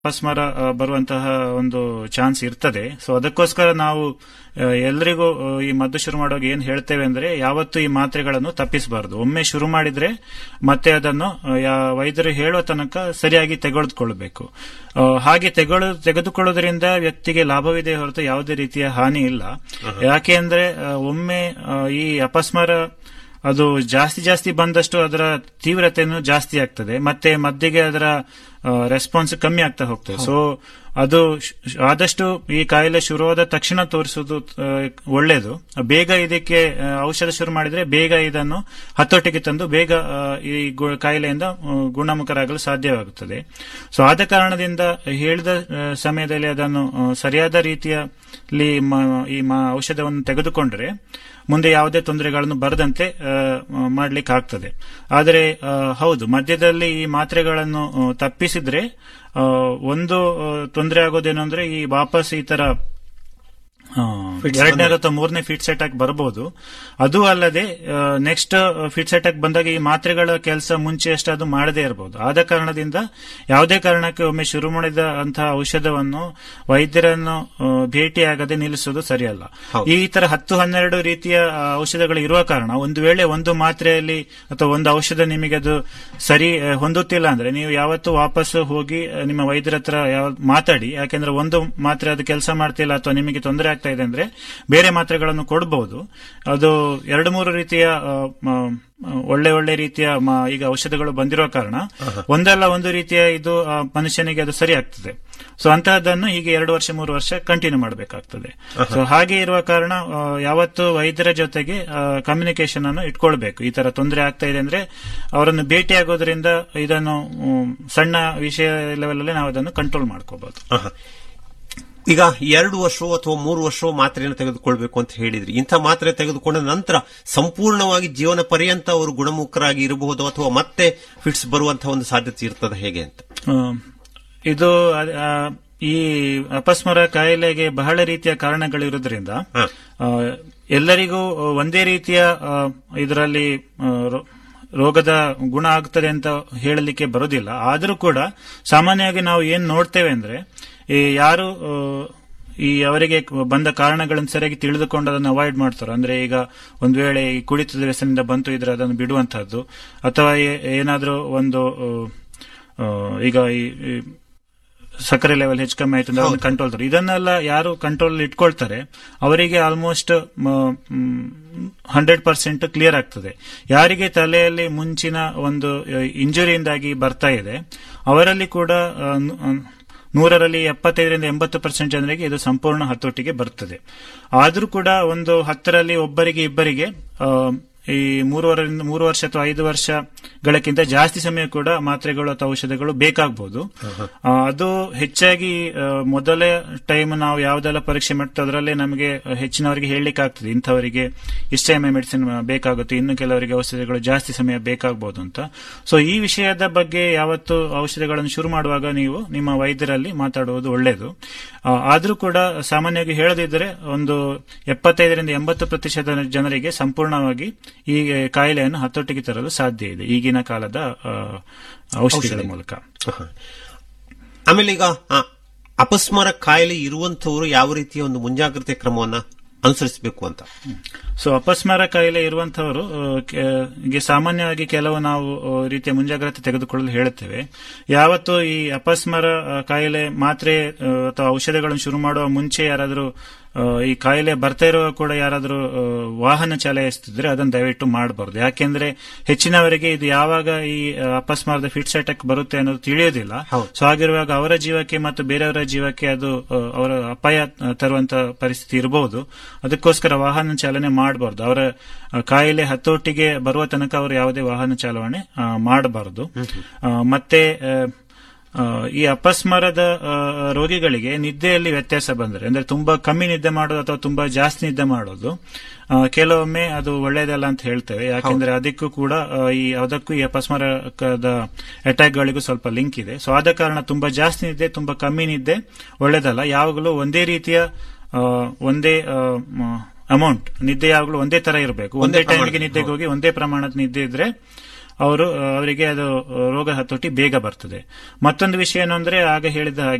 ಅಪಸ್ಮಾರ ಆ, ಬರುವಂತಹ ಒಂದು ಚಾನ್ಸ್ ಇರ್ತದೆ ಸೊ ಅದಕ್ಕೋಸ್ಕರ ನಾವು ಆ, ಎಲ್ರಿಗೂ ಆ, ಈ ಮದ್ದು ಶುರು ಮಾಡುವಾಗ ಏನ್ ಹೇಳ್ತೇವೆ ಅಂದ್ರೆ ಯಾವತ್ತು ಈ ಮಾತ್ರೆಗಳನ್ನು ತಪ್ಪಿಸಬಾರದು ಒಮ್ಮೆ ಶುರು ಮಾಡಿದ್ರೆ ಮತ್ತೆ ಅದನ್ನು ಆ, ಯಾ- ವೈದ್ಯರು ಹೇಳುವ ತನಕ ಸರಿಯಾಗಿ ತೆಗೆದುಕೊಳ್ಬೇಕು ಆ, ಹಾಗೆ ತೆಗೆದು ತೆಗೆದುಕೊಳ್ಳೋದ್ರಿಂದ ವ್ಯಕ್ತಿಗೆ ಲಾಭವಿದೆ ಹೊರತು ಯಾವುದೇ ರೀತಿಯ ಹಾನಿ ಇಲ್ಲ ಯಾಕೆ ಅಂದ್ರೆ ಆ, ಒಮ್ಮೆ ಆ, ಈ ಅಪಸ್ಮಾರ ಅದು ಜಾಸ್ತಿ ಜಾಸ್ತಿ ಬಂದಷ್ಟು ಅದರ ತೀವ್ರತೆಯನ್ನು ಜಾಸ್ತಿ ಆಗ್ತದೆ ಮತ್ತೆ ಮದ್ದಿಗೆ ಅದರ ರೆಸ್ಪಾನ್ಸ್ ಕಮ್ಮಿ ಆಗ್ತಾ ಹೋಗ್ತದೆ ಸೊ ಅದು ಶ್- ಶ್- ಆದಷ್ಟು ಈ ಕಾಯಿಲೆ ಶುರುವಾದ ತಕ್ಷಣ ತೋರಿಸುವುದು ಆ, ಒಳ್ಳೆಯದು ಬೇಗ ಇದಕ್ಕೆ ಆ, ಔಷಧ ಶುರು ಮಾಡಿದ್ರೆ ಬೇಗ ಇದನ್ನು ಹತೋಟಿಗೆ ತಂದು ಬೇಗ ಆ, ಈ ಗು- ಕಾಯಿಲೆಯಿಂದ ಆ, ಗುಣಮುಖರಾಗಲು ಸಾಧ್ಯವಾಗುತ್ತದೆ ಸೊ ಆದ ಕಾರಣದಿಂದ ಹೇಳಿದ ಆ, ಸಮಯದಲ್ಲಿ ಅದನ್ನು ಆ, ಸರಿಯಾದ ರೀತಿಯಲ್ಲಿ ಮ- ಈ ಮ- ಔಷಧವನ್ನು ತೆಗೆದುಕೊಂಡ್ರೆ ಮುಂದೆ ಯಾವುದೇ ತೊಂದರೆಗಳನ್ನು ಬರದಂತೆ ಮಾಡಲಿಕ್ಕೆ ಆಗ್ತದೆ ಆದರೆ ಆ, ಹೌದು ಮಧ್ಯದಲ್ಲಿ ಈ ಮಾತ್ರೆಗಳನ್ನು ಆ, ತಪ್ಪಿಸಿದ್ರೆ ಆ, ಒಂದು ತೊಂದರೆ ಆಗೋದೇನು ಅಂದ್ರೆ ಈ ವಾಪಸ್ ಈ ತರ ಆ, ಎರಡನೇ ಅಥವಾ ಮೂರನೇ ಫಿಟ್ ಸೆಟ್ ಆಗಿ ಬರಬಹುದು ಅದು ಅಲ್ಲದೆ ನೆಕ್ಸ್ಟ್ ಫಿಟ್ ಸೆಟ್ ಆಗಿ ಬಂದಾಗ ಈ ಮಾತ್ರೆಗಳ ಕೆಲಸ ಮುಂಚೆ ಅಷ್ಟು ಅದು ಮಾಡದೇ ಇರಬಹುದು ಆದ ಕಾರಣದಿಂದ ಯಾವುದೇ ಕಾರಣಕ್ಕೆ ಒಮ್ಮೆ ಶುರು ಮಾಡಿದ ಅಂತಹ ಔಷಧವನ್ನು ವೈದ್ಯರನ್ನು ಆ, ಭೇಟಿಯಾಗದೆ ನಿಲ್ಲಿಸುವುದು ಸರಿಯಲ್ಲ ಈ ತರ ಹತ್ತು ಹನ್ನೆರಡು ರೀತಿಯ ಆ, ಔಷಧಗಳು ಇರುವ ಕಾರಣ ಒಂದು ವೇಳೆ ಒಂದು ಮಾತ್ರೆಯಲ್ಲಿ ಅಥವಾ ಒಂದು ಔಷಧ ನಿಮಗೆ ಅದು ಸರಿ ಆ, ಹೊಂದುತ್ತಿಲ್ಲ ಅಂದ್ರೆ ನೀವು ಯಾವತ್ತು ವಾಪಸ್ ಹೋಗಿ ಆ, ನಿಮ್ಮ ವೈದ್ಯರ ಹತ್ರ ಯಾವ ಮಾತಾಡಿ ಯಾಕೆಂದ್ರೆ ಒಂದು ಮಾತ್ರೆ ಅದು ಕೆಲಸ ಮಾಡ್ತಿಲ್ಲ ಅಥವಾ ನಿಮಗೆ ತೊಂದರೆ ಆಗ್ತಾ ಇದೆ ಅಂದ್ರೆ ಬೇರೆ ಮಾತ್ರೆಗಳನ್ನು ಕೊಡಬಹುದು ಅದು ಎರಡು ಮೂರು ರೀತಿಯ ಆ, ಮ- ಮ- ಒಳ್ಳೆ ಒಳ್ಳೆ ರೀತಿಯ ಮ- ಈಗ ಔಷಧಗಳು ಬಂದಿರೋ ಕಾರಣ ಒಂದಲ್ಲ ಒಂದು ರೀತಿಯ ಇದು ಆ, ಮನುಷ್ಯನಿಗೆ ಅದು ಸರಿ ಆಗ್ತದೆ ಸೊ ಅಂತಹದನ್ನು ಹೀಗೆ ಎರಡು ವರ್ಷ ಮೂರು ವರ್ಷ ಕಂಟಿನ್ಯೂ ಮಾಡಬೇಕಾಗ್ತದೆ ಸೊ ಹಾಗೆ ಇರುವ ಕಾರಣ ಆ, ಯಾವತ್ತು ವೈದ್ಯರ ಜೊತೆಗೆ ಕಮ್ಯುನಿಕೇಶನ್ ಅನ್ನು ಇಟ್ಕೊಳ್ಬೇಕು ಈ ತರ ತೊಂದರೆ ಆಗ್ತಾ ಇದೆ ಅಂದ್ರೆ ಅವರನ್ನು ಭೇಟಿಯಾಗೋದ್ರಿಂದ ಇದನ್ನು ಉಮ್, ಸಣ್ಣ ವಿಷಯ ಲೆವೆಲ್ ಅಲ್ಲಿ ನಾವು ಅದನ್ನು ಕಂಟ್ರೋಲ್ ಮಾಡ್ಕೋಬಹುದು ಆಹಾ. ಈಗ ಎರಡು ವರ್ಷವೋ ಅಥವಾ ಮೂರು ವರ್ಷವೋ ಮಾತ್ರೆಯನ್ನು ತೆಗೆದುಕೊಳ್ಬೇಕು ಅಂತ ಹೇಳಿದ್ರಿ ಇಂಥ ಮಾತ್ರೆ ತೆಗೆದುಕೊಂಡ ನಂತರ ಸಂಪೂರ್ಣವಾಗಿ ಜೀವನ ಪರ್ಯಂತ ಅವರು ಗುಣಮುಖರಾಗಿ ಇರಬಹುದು ಅಥವಾ ಮತ್ತೆ ಫಿಟ್ಸ್ ಬರುವಂತಹ ಒಂದು ಸಾಧ್ಯತೆ ಇರ್ತದೆ ಹೇಗೆ ಅಂತ ಆ, ಇದು ಅದ್- ಆ, ಈ ಅಪಸ್ಮರ ಕಾಯಿಲೆಗೆ ಬಹಳ ರೀತಿಯ ಕಾರಣಗಳಿರುವುದರಿಂದ ಹ. ಆ, ಎಲ್ಲರಿಗೂ ಒಂದೇ ರೀತಿಯ ಇದರಲ್ಲಿ ರೋಗದ ಗುಣ ಆಗ್ತದೆ ಅಂತ ಹೇಳಲಿಕ್ಕೆ ಬರೋದಿಲ್ಲ ಆದರೂ ಕೂಡ ಸಾಮಾನ್ಯವಾಗಿ ನಾವು ಏನ್ ನೋಡ್ತೇವೆ ಅಂದ್ರೆ ಈ ಯಾರು ಆ, ಈ ಅವರಿಗೆ ಬಂದ ಕಾರಣಗಳನ್ನು ಸರಿಯಾಗಿ ತಿಳಿದುಕೊಂಡು ಅದನ್ನು ಅವಾಯ್ಡ್ ಮಾಡ್ತಾರೆ ಅಂದ್ರೆ ಈಗ ಒಂದು ವೇಳೆ ಈ ಕುಡಿತದ ವ್ಯಸನದಿಂದ ಬಂತು ಇದ್ರೆ ಅದನ್ನು ಬಿಡುವಂತಹದ್ದು ಅಥವಾ ಏ- ಏನಾದ್ರೂ ಒಂದು ಆ, ಆ, ಈಗ ಈ ಈ ಸಕ್ಕರೆ ಲೆವೆಲ್ ಹೆಚ್ಚು ಕಮ್ಮಿ ಆಯ್ತು ಅಂದ್ರೆ ಅದನ್ನು ಕಂಟ್ರೋಲ್ ಇದನ್ನೆಲ್ಲ ಯಾರು ಕಂಟ್ರೋಲ್ ಇಟ್ಕೊಳ್ತಾರೆ ಅವರಿಗೆ ಆಲ್ಮೋಸ್ಟ್ ಹಂಡ್ರೆಡ್ ಪರ್ಸೆಂಟ್ ಕ್ಲಿಯರ್ ಆಗ್ತದೆ ಯಾರಿಗೆ ತಲೆಯಲ್ಲಿ ಮುಂಚಿನ ಒಂದು ಇಂಜುರಿಯಿಂದಾಗಿ ಬರ್ತಾ ಇದೆ ಅವರಲ್ಲಿ ಕೂಡ ಆ, ನು- ಆ, ನೂರರಲ್ಲಿ ಎಪ್ಪತ್ತೈದರಿಂದ ಎಂಬತ್ತು ಪರ್ಸೆಂಟ್ ಜನರಿಗೆ ಇದು ಸಂಪೂರ್ಣ ಹತೋಟಿಗೆ ಬರ್ತದೆ ಆದರೂ ಕೂಡ ಒಂದು ಹತ್ತರಲ್ಲಿ ಒಬ್ಬರಿಗೆ ಇಬ್ಬರಿಗೆ ಆ, ಈ ಮೂರುವರೆಯಿಂದ ಮೂರು ವರ್ಷ ಅಥವಾ ಐದು ವರ್ಷಗಳಕ್ಕಿಂತ ಜಾಸ್ತಿ ಸಮಯ ಕೂಡ ಮಾತ್ರೆಗಳು ಅಥವಾ ಔಷಧಗಳು ಬೇಕಾಗಬಹುದು ಆ, ಅದು ಹೆಚ್ಚಾಗಿ ಆ, ಮೊದಲೇ ಟೈಮ್ ನಾವು ಯಾವ್ದೆಲ್ಲ ಪರೀಕ್ಷೆ ಮಾಡ್ತೇವೆ ಅದರಲ್ಲೇ ನಮಗೆ ಹೆಚ್ಚಿನವರಿಗೆ ಹೇಳಲಿಕ್ಕೆ ಆಗ್ತದೆ ಇಂಥವರಿಗೆ ಇಷ್ಟ ಎಮ್ ಮೆಡಿಸಿನ್ ಬೇಕಾಗುತ್ತೆ ಇನ್ನು ಕೆಲವರಿಗೆ ಔಷಧಿಗಳು ಜಾಸ್ತಿ ಸಮಯ ಬೇಕಾಗಬಹುದು ಅಂತ ಸೊ ಈ ವಿಷಯದ ಬಗ್ಗೆ ಯಾವತ್ತು ಔಷಧಿಗಳನ್ನು ಶುರು ಮಾಡುವಾಗ ನೀವು ನಿಮ್ಮ ವೈದ್ಯರಲ್ಲಿ ಮಾತಾಡುವುದು ಒಳ್ಳೆಯದು ಆ, ಆದ್ರೂ ಕೂಡ ಸಾಮಾನ್ಯವಾಗಿ ಹೇಳದಿದ್ದರೆ ಒಂದು ಎಪ್ಪತ್ತೈದರಿಂದ ಎಂಬತ್ತು ಪ್ರತಿಶತ ಜನರಿಗೆ ಸಂಪೂರ್ಣವಾಗಿ ಈ ಕಾಯಿಲೆಯನ್ನು ಹತೋಟಿಗೆ ತರಲು ಸಾಧ್ಯ ಇದೆ ಈಗಿನ ಕಾಲದ ಆ, ಔಷಧಿಗಳ ಮೂಲಕ ಆಹಾ. ಆಮೇಲೆ ಈಗ ಆ, ಅಪಸ್ಮಾರ ಕಾಯಿಲೆ ಇರುವಂತವರು ಯಾವ ರೀತಿಯ ಒಂದು ಮುಂಜಾಗ್ರತೆ ಕ್ರಮವನ್ನ ಅನುಸರಿಸಬೇಕು ಅಂತ ಸೊ ಅಪಸ್ಮಾರ ಕಾಯಿಲೆ ಇರುವಂತವರು ಆ, ಕೆ- ಗೆ ಸಾಮಾನ್ಯವಾಗಿ ಕೆಲವು ನಾವು ಆ, ರೀತಿಯ ಮುಂಜಾಗ್ರತೆ ತೆಗೆದುಕೊಳ್ಳಲು ಹೇಳುತ್ತೇವೆ ಯಾವತ್ತು ಈ ಅಪಸ್ಮಾರ ಆ, ಕಾಯಿಲೆ ಮಾತ್ರೆ ಆ, ಅಥವಾ ಔಷಧಗಳನ್ನು ಶುರು ಮಾಡುವ ಮುಂಚೆ ಯಾರಾದರೂ ಆ, ಈ ಕಾಯಿಲೆ ಬರ್ತಾ ಇರುವ ಕೂಡ ಯಾರಾದರೂ ಆ, ವಾಹನ ಚಲಾಯಿಸುತ್ತಿದ್ರೆ ಅದನ್ನು ದಯವಿಟ್ಟು ಮಾಡಬಾರ್ದು ಯಾಕೆಂದ್ರೆ ಹೆಚ್ಚಿನವರಿಗೆ ಇದು ಯಾವಾಗ ಈ ಆ, ಅಪಸ್ಮಾರದ ಫಿಟ್ಸ್ ಅಟ್ಯಾಕ್ ಬರುತ್ತೆ ಅನ್ನೋದು ತಿಳಿಯೋದಿಲ್ಲ ಸೊ ಹಾಗಿರುವಾಗ ಅವರ ಜೀವಕ್ಕೆ ಮತ್ತು ಬೇರೆಯವರ ಜೀವಕ್ಕೆ ಅದು ಆ, ಅವರ ಅಪಾಯ ಆ, ತರುವಂತ ಪರಿಸ್ಥಿತಿ ಇರಬಹುದು ಅದಕ್ಕೋಸ್ಕರ ವಾಹನ ಚಾಲನೆ ಮಾಡಬಾರ್ದು ಅವರ ಆ, ಕಾಯಿಲೆ ಹತೋಟಿಗೆ ಬರುವ ತನಕ ಅವರು ಯಾವುದೇ ವಾಹನ ಚಾಲನೆ ಮಾಡಬಾರದು ಮತ್ತೆ ಆ, ಆ, ಈ ಅಪಸ್ಮಾರದ ಆ, ರೋಗಿಗಳಿಗೆ ನಿದ್ದೆಯಲ್ಲಿ ವ್ಯತ್ಯಾಸ ಬಂದರೆ ಅಂದ್ರೆ ತುಂಬಾ ಕಮ್ಮಿ ನಿದ್ದೆ ಮಾಡೋದು ಅಥವಾ ತುಂಬಾ ಜಾಸ್ತಿ ನಿದ್ದೆ ಮಾಡೋದು ಆ, ಕೆಲವೊಮ್ಮೆ ಅದು ಒಳ್ಳೆಯದಲ್ಲ ಅಂತ ಹೇಳ್ತೇವೆ ಯಾಕೆಂದ್ರೆ ಅದಕ್ಕೂ ಕೂಡ ಆ, ಈ ಅದಕ್ಕೂ ಈ ಅಪಸ್ಮಾರಕದ ಅಟ್ಯಾಕ್ಗಳಿಗೂ ಸ್ವಲ್ಪ ಲಿಂಕ್ ಇದೆ ಸೊ ಆದ ಕಾರಣ ತುಂಬಾ ಜಾಸ್ತಿ ನಿದ್ದೆ ತುಂಬಾ ಕಮ್ಮಿ ನಿದ್ದೆ ಒಳ್ಳೆಯದಲ್ಲ ಯಾವಾಗಲೂ ಒಂದೇ ರೀತಿಯ ಆ, ಒಂದೇ ಅಮೌಂಟ್ ನಿದ್ದೆ ಯಾವಾಗಲೂ ಒಂದೇ ತರ ಇರಬೇಕು ಒಂದೇ ಟೈಮಿಗೆ ನಿದ್ದೆಗೆ ಹೋಗಿ ಒಂದೇ ಪ್ರಮಾಣದ ನಿದ್ದೆ ಇದ್ರೆ ಅವರು ಅವರಿಗೆ ಅದು ರೋಗ ಹತೋಟಿ ಬೇಗ ಬರ್ತದೆ ಮತ್ತೊಂದು ವಿಷಯ ಏನು ಅಂದ್ರೆ ಆಗ ಹೇಳಿದ ಹಾಗೆ